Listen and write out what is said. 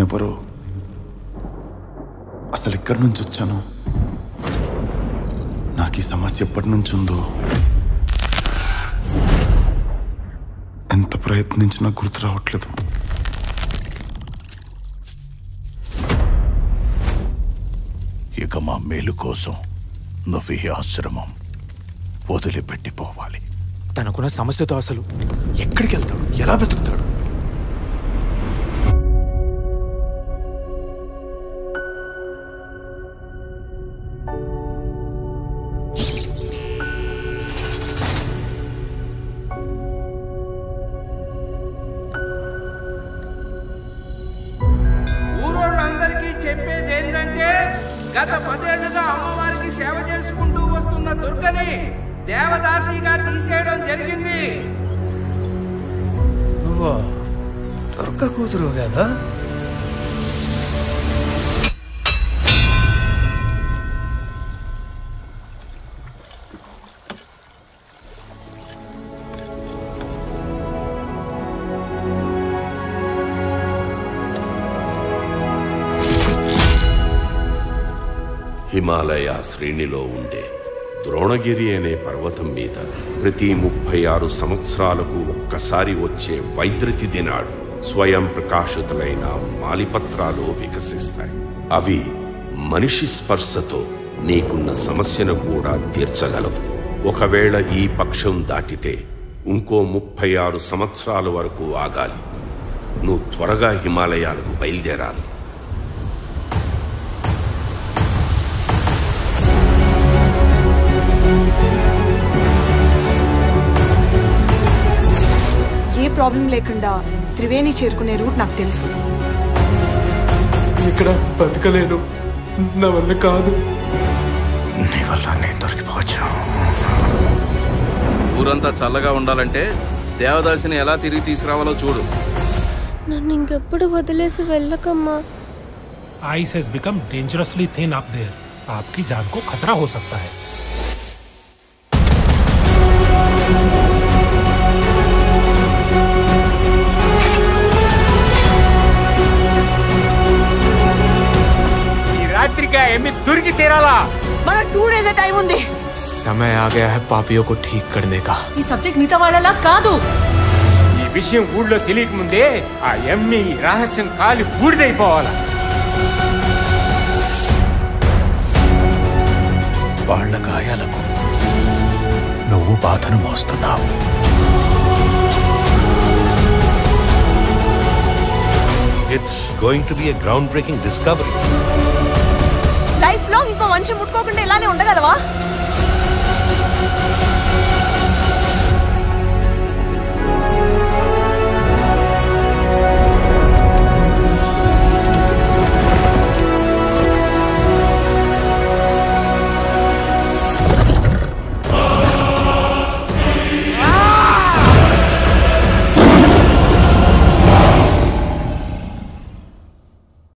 నేనెవరో అసలు ఎక్కడి నుంచి వచ్చాను నాకు ఈ సమస్య ఎప్పటి నుంచి ఉందో ఎంత ప్రయత్నించినా గుర్తు రావట్లేదు ఇక మా మేలు కోసం నువ్వు ఈ ఆశ్రమం వదిలిపెట్టిపోవాలి తనకున్న సమస్యతో అసలు ఎక్కడికి వెళ్తాడు ఎలా బ్రతుకుతాడు ఊరోళ్ళందరికీ చెప్పేది ఏంటంటే గత పదేళ్లుగా అమ్మవారికి సేవ చేసుకుంటూ వస్తున్న దుర్గని దేవదాసిగా తీసేయడం జరిగింది నువ్వా దుర్గ కూతురు కదా హిమాలయ శ్రేణిలో ఉండే ద్రోణగిరి అనే పర్వతం మీద ప్రతి ముప్పై ఆరు సంవత్సరాలకు ఒక్కసారి వచ్చే వైద్యుతి దినాడు స్వయం ప్రకాశితులైన మాలిపత్రాలు వికసిస్తాయి అవి మనిషి స్పర్శతో నీకున్న సమస్యను కూడా తీర్చగలవు ఒకవేళ ఈ పక్షం దాటితే ఇంకో ముప్పై ఆరు సంవత్సరాల వరకు ఆగాలి నువ్వు త్వరగా హిమాలయాలకు బయలుదేరాలి ఏ ప్రాబ్లం లేకుండా త్రివేణి చేరుకునే రూట్ నాకు తెలుసు ఇక్కడ బతకలేను నా వల్ల కాదు నీ వల్ల నేను దొరికిపోవచ్చు ఊరంతా చల్లగా ఉండాలంటే దేవదాసిని ఎలా తిరిగి తీసుకురావాలో చూడు నన్ను ఇంకెప్పుడు వదిలేసి వెళ్ళకమ్మా ice has become dangerously thin up there आपकी जान को खतरा हो सकता है ఈ రాత్రికి ఆ ఎమ్మి దొరికి తీరాలా మన టూ డేస్ టైం ఉంది समय आ गया है पापियों को ठीक करने का ఈ సబ్జెక్ట్ మిగతా వాళ్ళలా కాదు ఈ విషయం ఊళ్ళో తెలియక ముందే ఆ ఎమ్మి ఈ రహస్యం కాలి బూడిదైపోవాలా వాళ్ళ గాయాలకు నువ్వు బాధను మోస్తున్నావు It's going to be a groundbreaking discovery. Life long ఇంకో మనిషి ముట్టుకోకుండా ఇలానే ఉండగలవా